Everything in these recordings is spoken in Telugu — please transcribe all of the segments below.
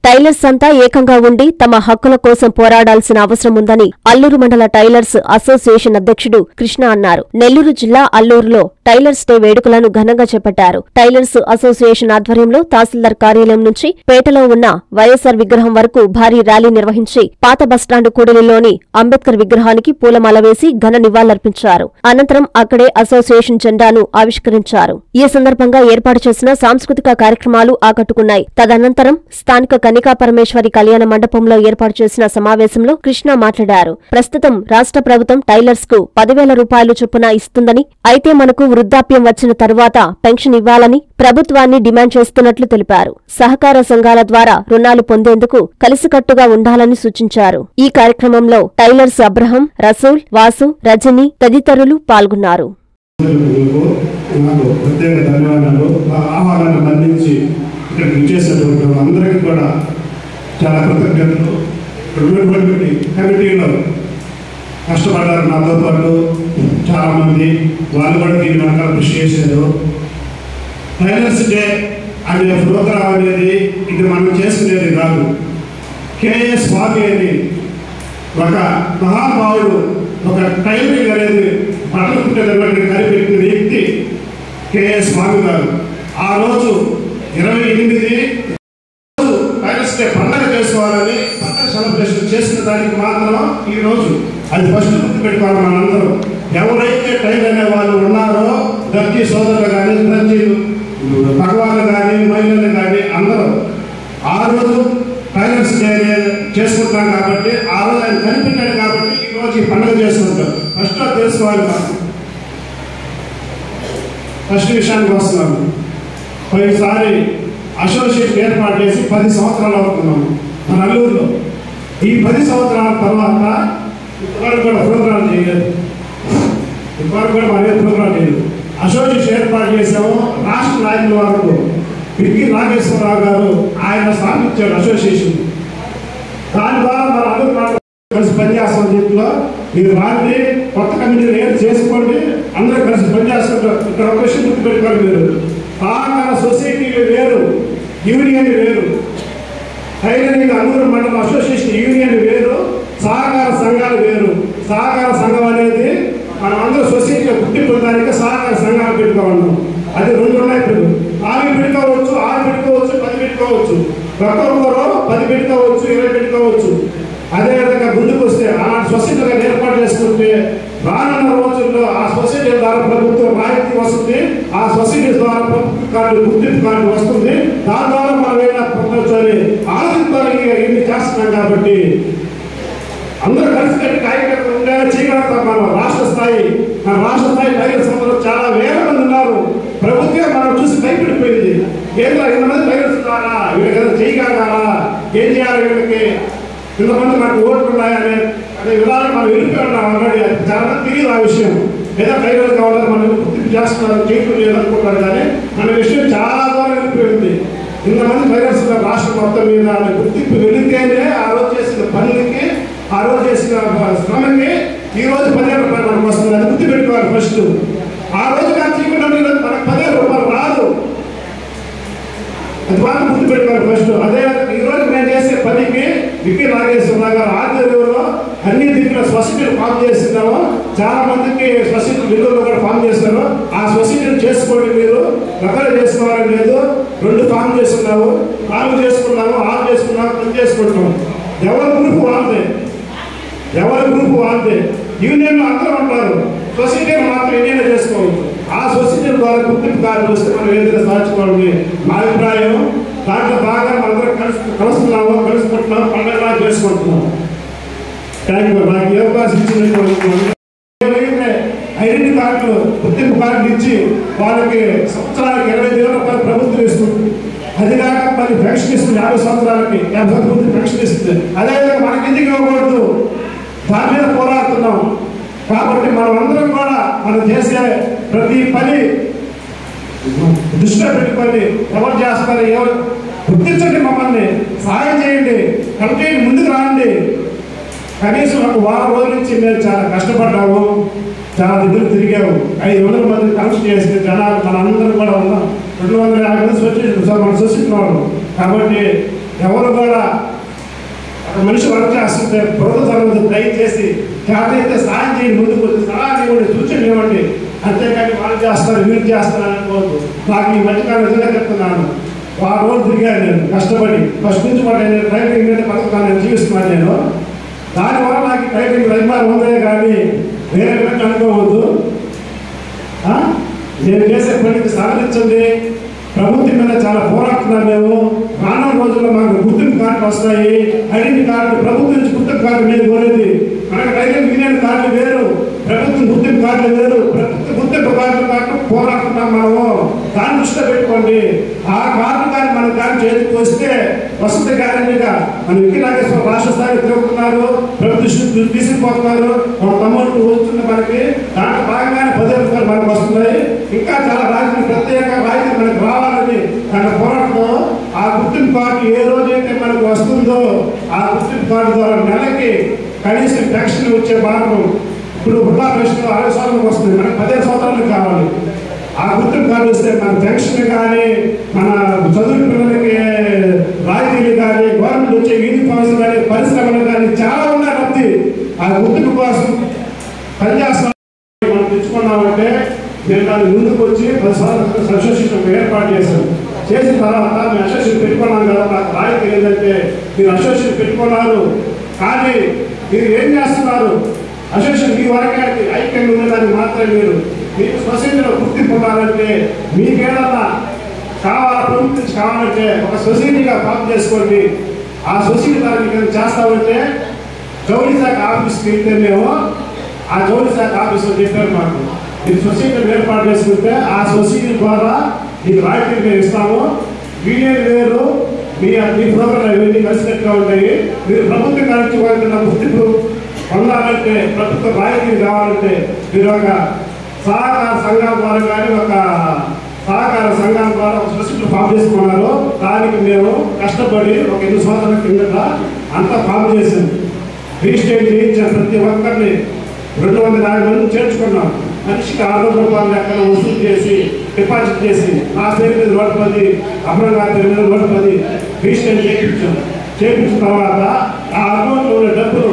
టైలర్స్ అంతా ఏకంగా ఉండి తమ హక్కుల కోసం పోరాడాల్సిన అవసరం ఉందని అల్లూరు మండల టైలర్స్ అసోసియేషన్ అధ్యక్షుడు కృష్ణ అన్నారు నెల్లూరు జిల్లా అల్లూరులో టైలర్స్ డే వేడుకలను ఘనంగా చేపట్టారు టైలర్స్ అసోసియేషన్ ఆధ్వర్యంలో తహసీల్దార్ కార్యాలయం నుంచి పేటలో ఉన్న వైఎస్సార్ విగ్రహం వరకు భారీ ర్యాలీ నిర్వహించి పాత బస్టాండు కూడలిలోని అంబేద్కర్ విగ్రహానికి పూలమాల వేసి ఘన నివాళులర్పించారు అనంతరం అక్కడే అసోసియేషన్ జెండాను ఆవిష్కరించారు ఈ సందర్భంగా ఏర్పాటు చేసిన సాంస్కృతిక కార్యక్రమాలు ఆకట్టుకున్నాయి తదనంతరం స్థానిక కనికా పరమేశ్వరి కళ్యాణ మండపంలో ఏర్పాటు చేసిన సమావేశంలో కృష్ణ మాట్లాడారు ప్రస్తుతం రాష్ట్ర ప్రభుత్వం టైలర్స్ కు పదివేల రూపాయలు చొప్పున ఇస్తుందని అయితే మనకు వృద్ధాప్యం వచ్చిన తరువాత పెన్షన్ ఇవ్వాలని ప్రభుత్వాన్ని డిమాండ్ చేస్తున్నట్లు తెలిపారు సహకార సంఘాల ద్వారా రుణాలు పొందేందుకు కలిసికట్టుగా ఉండాలని సూచించారు ఈ కార్యక్రమంలో టైలర్స్ అబ్రహం రసూల్ వాసు రజని తదితరులు పాల్గొన్నారు మీకు నాకు ప్రత్యేక ధన్యవాదాలు మా ఆహ్వానాన్ని మన్నించి ఇక్కడికి ఇచ్చేసినటువంటి అందరికీ కూడా చాలా కృతజ్ఞతలు ఉన్నటువంటి కమిటీలో కష్టపడ్డారు నాతో పాటు చాలామంది వాళ్ళు కూడా దీని వెనకాల కృషి చేశారు టైలర్స్ డే అనే ప్రోగ్రాం అనేది ఇది మనం చేసుకునేది కాదు కేఎస్ స్వామి అని ఒక మహానుభావుడు ఒక టైలరింగ్ అనేది బట్టలు కుట్టేటటువంటి కనిపెట్టిన వ్యక్తి కేఎస్ స్వామి గారు ఆ రోజు ఇరవై ఎనిమిది రోజు టైలర్స్ డే పండగ చేసుకోవాలని పండగ సెలబ్రేషన్ చేసిన దానికి మాత్రం ఈ రోజు అది ఫస్ట్ గుర్తుపెట్టుకోవాలి మనందరం ఎవరైతే టైలర్ అనే వాళ్ళు ఉన్నారో దర్జీ సోదరులు కానీ దర్జీలు భగవాన్లు కానీ మహిళలు కానీ అందరూ ఆ రోజు టైలర్స్ డే చేసుకుంటాం కాబట్టి ఆ రోజు ఆయన కనిపెట్టాడు కాబట్టి ఈ రోజు ఈ పండుగ చేసుకుంటాం ఫస్ట్ అది తెలుసుకోవాలి మనం ఫస్ట్ విషయానికి వస్తున్నాము పోయినసారి అసోసియేషన్ ఏర్పాటు చేసి పది సంవత్సరాలు అవుతున్నాము మన అల్లూరులో ఈ పది సంవత్సరాల తర్వాత ఇప్పటివరకు కూడా ప్రోగ్రాం చేయలేదు ఇప్పటివరకు కూడా మనం ఏ ప్రోగ్రాం చేయలేదు అసోసియేషన్ ఏర్పాటు చేసాము రాష్ట్ర నాయకుల వరకు పిక్కి నాగేశ్వరరావు గారు ఆయన స్థాపించాడు అసోసియేషన్ దాని ద్వారా మన అల్లూరు ప్రాంతం కలిసి పనిచేస్తాం దీంట్లో మీరు రాండి కొత్త కమిటీలు ఏం చేసుకోండి అందరూ కలిసి పనిచేస్తుంటారు ఇక్కడ ఒక విషయం గుర్తుపెట్టుకోవాలి మీరు సహకార సొసైటీలు వేరు యూనియన్ వేరు టైలరింగ్ అల్లూరు మండలం అసోసియేషన్ యూనియన్ వేరు సహకార సంఘాలు వేరు సహకార సంఘం అనేది మనం అందరూ సొసైటీలో పుట్టిపోవడానికి సహకార సంఘాలు పెట్టుకోవాలి అది రెండు ఉన్నాయి ఇప్పుడు నాలుగు పెట్టుకోవచ్చు ఆరు పెట్టుకోవచ్చు పది పెట్టుకోవచ్చు ఒక్కొక్కరు పది పెట్టుకోవచ్చు ఇరవై పెట్టుకోవచ్చు అదేవిధంగా ముందుకు వస్తే అలాంటి సొసైటీగా ఏర్పాటు చేసుకుంటే రానున్న రోజుల్లో ఆ సొసైటీ ద్వారా ప్రభుత్వం రాయితీ వస్తుంది ఆ సొసైటీ ద్వారా ప్రభుత్వ కార్డు గుర్తింపు కార్డు వస్తుంది దాని ద్వారా మనం ఏమైనా పొందొచ్చు అని ఆలోచించడానికి ఇన్ని చేస్తున్నాం కాబట్టి అందరూ కలిసి కట్టి కార్యకర్తలు ఉండేలా చేయగలుగుతాం మనం రాష్ట్ర స్థాయి మన రాష్ట్ర స్థాయి టైగర్స్ అందరూ చాలా వేల మంది ఉన్నారు ప్రభుత్వం మనం చూసి భయపడిపోయింది ఏంటో ఇంతమంది టైగర్స్ ఉన్నారా వీళ్ళకి ఏదో చేయగలగాలా ఏం చేయాలి వీళ్ళకి ఇంతమంది మనకు ఓట్లు ఉన్నాయనే అనే విధానం మనం వెళ్ళిపోయి ఉన్నాం ఆల్రెడీ అది చాలా మంది తెలియదు ఆ విషయం ఏదో టైగర్ కావాలని మనం గుర్తింపు చేస్తున్నారు చేయటం లేదనుకుంటారు కానీ మన విషయం చాలా దూరం వెళ్ళిపోయింది ఇంతమంది టైగర్స్ ఉన్నారు రాష్ట్రం మొత్తం మీద అనే గుర్తింపు వెళితేనే ఆ రోజు చేసిన పనులకి ఆ రోజు చేసిన శ్రమకి ఈ రోజు పదిహేను రూపాయలు మనకు వస్తుంది అది గుర్తు పెట్టుకోవాలి ఫస్ట్ ఆ రోజు కానీ చేయకుండా ఈరోజు మనకు పదిహేను రూపాయలు రాదు అది మాత్రం గుర్తు పెట్టుకోవాలి ఫస్ట్ అదే ఈ రోజు మేము చేసే పనికి విక్కి నాగేశ్వరరావు గారు ఆధ్వర్యంలో అన్ని దిక్కుల సొసైటీలు ఫామ్ చేస్తున్నాము చాలా మందికి సొసైటీ విలువలు కూడా ఫామ్ చేస్తారు ఆ సొసైటీలు చేసుకోండి మీరు ఒకరు చేసుకోవాలని లేదు రెండు ఫామ్ చేస్తున్నాము నాలుగు చేసుకున్నాము ఆరు చేసుకున్నాము పని చేసుకుంటాము ఎవరి గ్రూప్ వాళ్ళదే ఎవరి గ్రూప్ వాళ్ళదే యూనియన్లో అందరూ ఉంటారు సొసైటీని మాత్రం యూనియన్ చేసుకోవచ్చు ఆ సొసైటీ ద్వారా గుర్తింపు కార్డు వస్తే మనం ఏదైనా సాధించుకోవాలి నా అభిప్రాయం దాంట్లో బాగా మనందరం కలిసి కలుస్తున్నాము కలుసుకుంటున్నాము పండుగ చేసుకుంటున్నాము థ్యాంక్ యూ నాకు ఏ అవకాశం ఇచ్చినటువంటి ఐడెంటి కార్డులు గుర్తింపు కార్డులు ఇచ్చి వాళ్ళకి సంవత్సరానికి ఇరవై వేల రూపాయలు ప్రభుత్వం ఇస్తుంది అది కాక మళ్ళీ పెన్షన్ ఇస్తుంది యాభై సంవత్సరాలకి యాభై మంది పెన్షన్ ఇస్తుంది అదేవిధంగా మనకి ఎందుకు ఇవ్వకూడదు దాని మీద పోరాడుతున్నాం కాబట్టి మనం అందరం కూడా మనం చేసే ప్రతి పని దృష్టిలో పెట్టుకొని ఎవరు చేస్తారు ఎవరు గుర్తించండి మమ్మల్ని సహాయం చేయండి కమిటీని ముందుకు రాండి కనీసం ఒక వారం రోజుల నుంచి మేము చాలా కష్టపడ్డాము చాలా దగ్గర తిరిగాము ఐదు వందల మంది కనెక్షన్ చేసిన జనాలు మన అందరం కూడా ఉన్నాం రెండు వందల యాభై మంది సొసైటీ మన సొసైటీ వాళ్ళు కాబట్టి ఎవరు కూడా ఒక మనిషి వర్క్ చేస్తుంటే ప్రభుత్వం దయచేసి ఎవరైతే సాయం చేయండి ముందుకు వచ్చి సలహాలు ఇవ్వండి సూచనలు ఇవ్వండి అంతేకాని వాళ్ళు చేస్తారు వీళ్ళు చేస్తారు అనుకోవద్దు నాకు ఈ మధ్యకాలం నిజంగా చెప్తున్నాను ఆ రోజు తిరిగాను నేను కష్టపడి ఫస్ట్ నుంచి కూడా నేను డ్రైవింగ్ మీద బతుకుతాను నేను జీవిస్తున్నాను నేను దానివల్ల నాకు ఈ డ్రైవింగ్ అభిమానం ఉందే కానీ వేరే విధంగా అనుకోవద్దు ఆ? నేను చేసే పనికి సహకరించండి ప్రభుత్వం మీద చాలా పోరాడుతున్నాం మేము రానున్న రోజుల్లో మాకు గుర్తింపు కార్డులు వస్తాయి ఐడెంటి కార్డు ప్రభుత్వం నుంచి గుర్తింపు కార్డు నేను కోరేది మనకు రైల్వే యూనియన్ కార్డులు వేరు ప్రభుత్వం గుర్తింపు కార్డులు వేరు ప్రభుత్వ గుర్తింపు కార్డులు కార్డు పోరాడుతున్నాం మనము దాన్ని దృష్టిలో పెట్టుకోండి ఆ కార్డు కానీ మన కానీ చేతికి వస్తే వసతి గ్యారంటీగా మన వికి నాగేశ్వర రాష్ట్ర స్థాయికి తిరుగుతున్నారు ప్రభుత్వ దృష్టికి తీసుకుపోతున్నారు మన తమ్ముడు వస్తుంది మనకి దాంట్లో భాగంగానే పదే రూపాయలు మనకు వస్తున్నాయి ఇంకా చాలా రాజకీయ ప్రత్యేక రాజకీయ మనకు రావాలని దాని పోరాటంలో ఆ గుర్తింపు కార్డు ఏ రోజైతే మనకు వస్తుందో ఆ గుర్తింపు కార్డు ద్వారా నెలకి కనీసం పెన్షన్ వచ్చే మార్గం ఇప్పుడు వృద్ధా పెన్షన్ అరవై సంవత్సరాలకు వస్తుంది మనకి పదిహేను సంవత్సరాలకు కావాలి ఆ గుర్తింపు కార్డు వస్తే మన పెన్షన్ కానీ మన చదువు పిల్లలకి రాయితీలు కానీ గవర్నమెంట్ వచ్చే యూనిఫామ్స్ కానీ పరిశ్రమలు కానీ చాలా ఉన్నాయి లబ్ధి ఆ గుర్తింపు కోసం పనిచేస్తాం మనం తెచ్చుకున్నామంటే నేను దాని ముందుకు వచ్చి పది సంవత్సరాలు అసోసియేషన్ ఏర్పాటు చేశాను చేసిన తర్వాత మేము అసోసియేషన్ పెట్టుకున్నాం కదా నాకు రాయితీ ఏంటంటే మీరు అసోసియేషన్ పెట్టుకున్నారు కానీ మీరు ఏం చేస్తున్నారు అసోసియేషన్ మీ వరకే ఐక్యంగా ఉండేదానికి మాత్రమే మీరు మీకు సొసైటీలో గుర్తింపు ఉండాలంటే మీకేదన్నా కావాలా ప్రభుత్వం నుంచి కావాలంటే ఒక సొసైటీగా ఫామ్ చేసుకోండి ఆ సొసైటీ ద్వారా మీకు ఏదైనా చేస్తామంటే జౌళి శాఖ ఆఫీస్కి వెళ్తే మేము ఆ జౌళి శాఖ ఆఫీసులో చెప్పారు మాకు మీరు సొసైటీని ఏర్పాటు చేసుకుంటే ఆ సొసైటీ ద్వారా మీకు రాయితీలు మేము ఇస్తాము యూనియన్ వేరు మీ మీ ప్రోగ్రాం ఇవన్నీ కలిసినట్టుగా ఉంటాయి మీరు ప్రభుత్వం కలిసి వాళ్ళ గుర్తింపు పొందాలంటే ప్రభుత్వ రాయితీలు కావాలంటే మీరు ఒక సహకార సంఘం ద్వారా కానీ ఒక సహకార సంఘం ద్వారా ఒక సొసైటీ ఫామ్ చేసుకున్నారు దానికి మేము కష్టపడి ఒక ఎనిమిది సంవత్సరాల కిందట అంతా ఫామ్ చేసింది రిజిస్ట్రేట్ చేయించిన ప్రతి ఒక్కరిని రెండు వందల యాభై మంది చేర్చుకున్నాం మనిషికి ఆరు వందల రూపాయల లెక్కన వసూలు చేసి డిపాజిట్ చేసి నా పేరు మీద నూట పది అమరం గారి పేరు మీద నూట పది రిజిస్ట్రేట్ చేయించాం చేయించిన తర్వాత ఆ అకౌంట్లో ఉన్న డబ్బులు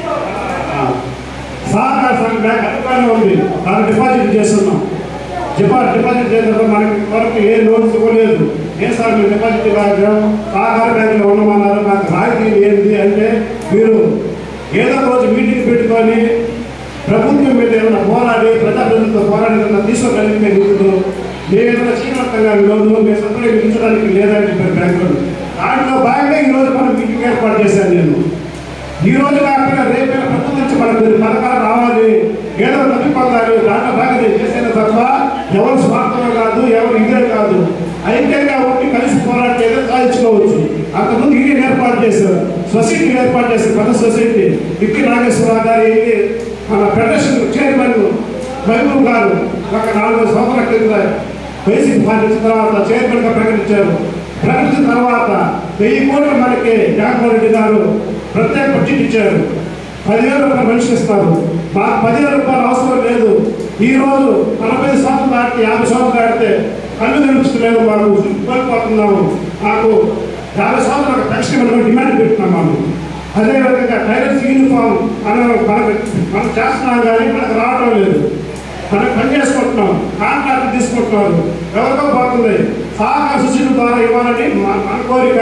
ఆ, సహకార సంఘ బ్యాంక్ అధికారంలో ఉంది దాన్ని డిపాజిట్ చేస్తున్నాం డిపాజిట్ డిపాజిట్ చేసిన మనకి వరకు ఏ లోన్స్ ఇవ్వలేదు ఏం సార్ మీరు డిపాజిట్ ఇవ్వలేదు సహకార బ్యాంకులో ఉండమన్నారు నాకు రాయితీ ఏంటి అంటే మీరు ఏదో ఒక రోజు మీటింగ్ పెట్టుకొని ప్రభుత్వం మీద ఏమైనా పోరాడి ప్రజాప్రతినిధులతో పోరాడి ఏమైనా తీసుకోగలిగితే నిధులు మేము ఏదైనా శ్రీమంతంగా లోను మేము సపరేట్ విధించడానికి లేదని చెప్పారు బ్యాంకులు దాంట్లో భాగంగా ఈ రోజు మనం మీటింగ్ ఏర్పాటు చేశాను నేను ఈ రోజు కాకుండా రేపైనా ప్రభుత్వం నుంచి మనకు కొన్ని పథకాలు రావాలి ఏదో లబ్ధి పొందాలి దాంట్లో భాగంగా నేను చేసేది తప్ప ఎవరు స్వార్థం కాదు ఎవరు ఇదే కాదు ఐక్యంగా ఉండి కలిసి పోరాటం ఏదో సాధించుకోవచ్చు అంతకుముందు యూనియన్ ఏర్పాటు చేశారు సొసైటీ ఏర్పాటు చేశారు పెద్ద సొసైటీ విక్కి నాగేశ్వరరావు గారు వెళ్ళి మన ఫెడరేషన్ చైర్మన్ మహబూబ్ గారు ఒక నాలుగు సంవత్సరాల కింద వైసీపీ పార్టీ వచ్చిన తర్వాత చైర్మన్గా ప్రకటించారు ప్రకటించిన తర్వాత వెయ్యి కోట్లు మనకి జగన్మోహన్ రెడ్డి గారు ప్రత్యేక బడ్జెట్ ఇచ్చారు పదివేల రూపాయలు మనిషి ఇస్తారు మాకు పదివేల రూపాయలు అవసరం లేదు ఈ రోజు నలభై సంవత్సరాలు దాటి యాభై సంవత్సరాలు దాటితే కళ్ళు కనిపిస్తలేదు మాకు కోల్పోతున్నాము మాకు యాభై సంవత్సరాలు పెన్షన్ ఇవ్వడం డిమాండ్ పెట్టుకున్నాము అదేవిధంగా టైలర్స్ యూనిఫామ్ మనం మనకు మనం చేస్తున్నాం కానీ మనకు రావడం లేదు మనం పని చేసుకుంటున్నాం కాంట్రాక్ట్ తీసుకుంటున్నారు ఎవరికో పోతుంది సహకార సూచన ద్వారా ఇవ్వాలని మన మన కోరిక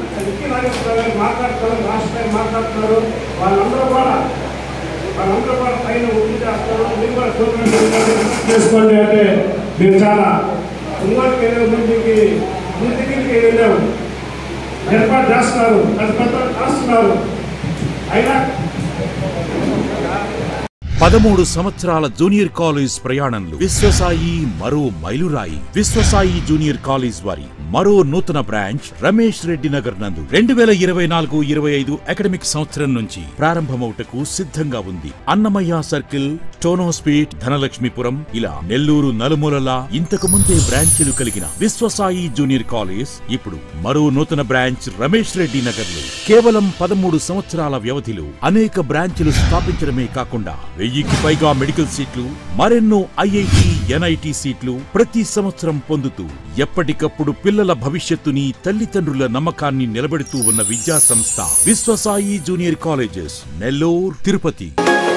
మాట్లాడుతున్నారు రాష్ట్ర స్థాయి మాట్లాడుతున్నారు వాళ్ళందరూ కూడా వాళ్ళందరూ కూడా పైన ఒత్తిడి చేస్తారు మీరు కూడా గవర్నమెంట్ చేసుకోండి అంటే మీరు చాలా ముందుకి వెళ్ళే ముందుకి ముందుకి వెళ్ళాము ఏర్పాటు చేస్తున్నారు పెద్ద పెద్ద రాస్తున్నారు అయినా పదమూడు సంవత్సరాల జూనియర్ కాలేజ్ ప్రయాణంలో విశ్వసాయి మరో మైలురాయి విశ్వసాయి జూనియర్ కాలేజ్ వారి మరో నూతన బ్రాంచ్ రమేష్ రెడ్డి నగర్ నందు రెండు వేల ఇరవై నాలుగు ఇరవై ఐదు అకాడమిక్ సంవత్సరం నుంచి ప్రారంభమవుటకు సిద్ధంగా ఉంది అన్నమయ్య సర్కిల్ టోనోస్పీట్ ధనలక్ష్మీపురం ఇలా నెల్లూరు నలుమూలలా ఇంతకు ముందే బ్రాంచీలు కలిగిన విశ్వసాయి జూనియర్ కాలేజ్ ఇప్పుడు మరో నూతన బ్రాంచ్ రమేష్ రెడ్డి నగర్ లో కేవలం పదమూడు సంవత్సరాల వ్యవధిలో అనేక బ్రాంచీలు స్థాపించడమే కాకుండా వెయ్యికి పైగా మెడికల్ సీట్లు మరెన్నో ఐఐటి ఎన్ఐటి సీట్లు ప్రతి సంవత్సరం పొందుతూ ఎప్పటికప్పుడు పిల్లల భవిష్యత్తుని తల్లిదండ్రుల నమ్మకాన్ని నిలబెడుతూ ఉన్న విద్యా సంస్థ విశ్వసాయి జూనియర్ కాలేజెస్ నెల్లూరు తిరుపతి